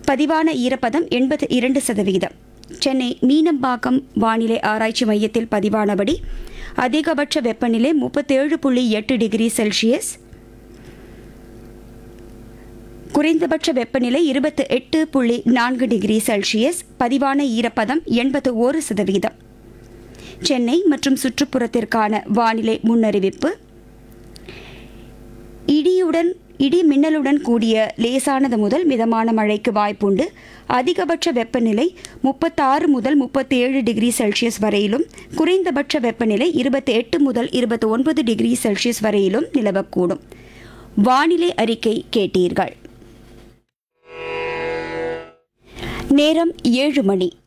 பதிவான ஈரப்பதம் எண்பது இரண்டு சதவிகிதம் சென்னை மீனம்பாக்கம் வானிலை ஆராய்ச்சி மையத்தில் பதிவானபடி அதிகபட்ச வெப்பநிலை முப்பத்தேழு புள்ளி எட்டு டிகிரி செல்சியஸ் குறைந்தபட்ச வெப்பநிலை இருபத்து எட்டு புள்ளி நான்கு டிகிரி செல்சியஸ் பதிவான ஈரப்பதம் எண்பத்து ஒரு சதவிகிதம் சென்னை மற்றும் சுற்றுப்புறத்திற்கான வானிலை முன்னறிவிப்பு இடியுடன் இடி மின்னலுடன் கூடிய லேசானது முதல் மிதமான மழைக்கு வாய்ப்புண்டு அதிகபட்ச வெப்பநிலை முப்பத்தாறு முதல் முப்பத்தேழு டிகிரி செல்சியஸ் வரையிலும் குறைந்தபட்ச வெப்பநிலை இருபத்தி எட்டு முதல் இருபத்தி ஒன்பது டிகிரி செல்சியஸ் வரையிலும் நிலவக்கூடும் வானிலை அறிக்கை கேட்டீர்கள் நேரம் ஏழு மணி